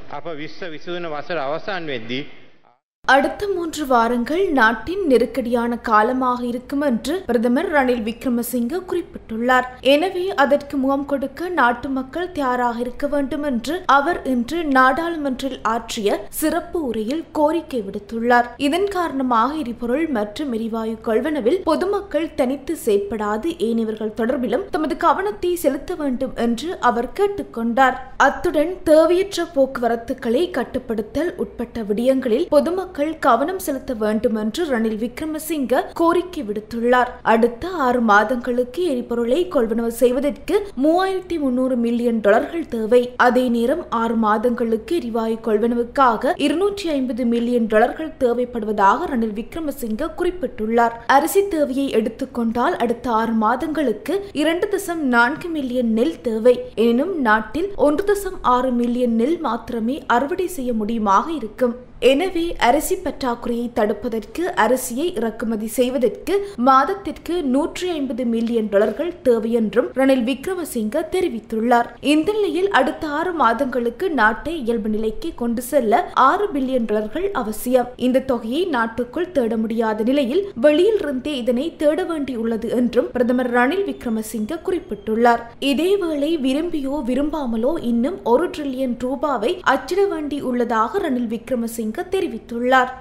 අප විශ්ව විසූන වසර අවසන් වෙද්දී அடுத்த மூன்று வாரங்கள் நாட்டின் நெருக்கடியான காலமாக இருக்கும் என்று பிரதமர் ரணில் விக்ரமசிங்க குறிப்பிட்டுள்ளார் எனவே அதற்கு முகம் கொடுக்க நாட்டு மக்கள் தயாராக இருக்க வேண்டும் என்று அவர் இன்று நாடாளுமன்றில் ஆற்றிய சிறப்பு உரையில் கோரிக்கை விடுத்துள்ளார் இதன் காரணமாக எரிபொருள் மற்றும் எரிவாயு கொள்வனவில் பொதுமக்கள் தனித்து செயற்படாது ஏனையவர்கள் தொடர்பிலும் தமது கவனத்தை செலுத்த வேண்டும் என்று அவர் கேட்டுக்கொண்டார் அத்துடன் தேவையற்ற போக்குவரத்துக்களை கட்டுப்படுத்தல் உட்பட்ட விடயங்களில் பொதுமக்கள் கவனம் செலுத்த வேண்டும் என்று ரணில் விக்ரமசிங்க கோரிக்கை விடுத்துள்ளார் அடுத்த ஆறு மாதங்களுக்கு எரிபொருளை கொள்வனவு செய்வதற்கு மூவாயிரத்தி முன்னூறு மில்லியன் டாலர்கள் தேவை அதே நேரம் ஆறு மாதங்களுக்கு எரிவாயு கொள்வனவுக்காக இருநூற்றி ஐம்பது மில்லியன் டாலர்கள் தேவைப்படுவதாக ரணில் விக்ரமசிங்க குறிப்பிட்டுள்ளார் அரிசி தேவையை எடுத்துக்கொண்டால் அடுத்த ஆறு மாதங்களுக்கு இரண்டு தசம் நான்கு மில்லியன் நெல் தேவை எனினும் நாட்டில் ஒன்று தசம் ஆறு மில்லியன் நெல் மாத்திரமே அறுவடை செய்ய முடியுமாக இருக்கும் எனவே அரிசி பற்றாக்குறையை தடுப்பதற்கு அரிசியை இறக்குமதி செய்வதற்கு மாதத்திற்கு நூற்றி ஐம்பது மில்லியன் டாலர்கள் தேவை என்றும் ரணில் விக்ரமசிங்க தெரிவித்துள்ளார் இந்த நிலையில் அடுத்த ஆறு மாதங்களுக்கு நாட்டை இயல்பு நிலைக்கு கொண்டு செல்ல ஆறு பில்லியன் டாலர்கள் அவசியம் இந்த தொகையை நாட்டுக்குள் தேட முடியாத நிலையில் வெளியில் இருந்தே இதனை தேட வேண்டியுள்ளது என்றும் பிரதமர் ரணில் விக்ரமசிங்க குறிப்பிட்டுள்ளார் இதேவேளை விரும்பியோ விரும்பாமலோ இன்னும் ஒரு டிரில்லியன் ரூபாவை அச்சிட வேண்டியுள்ளதாக ரணில் விக்ரமசிங்க தெரிவித்துள்ளார்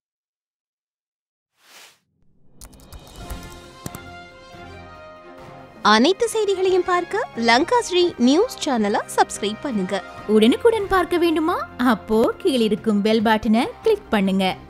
அனைத்து செய்திகளையும் பார்க்க லங்கா ஸ்ரீ நியூஸ் சேனலை சப்ஸ்கிரைப் பண்ணுங்க உடனுக்குடன் பார்க்க வேண்டுமா அப்போ கீழிருக்கும் பெல் பட்டனை கிளிக் பண்ணுங்க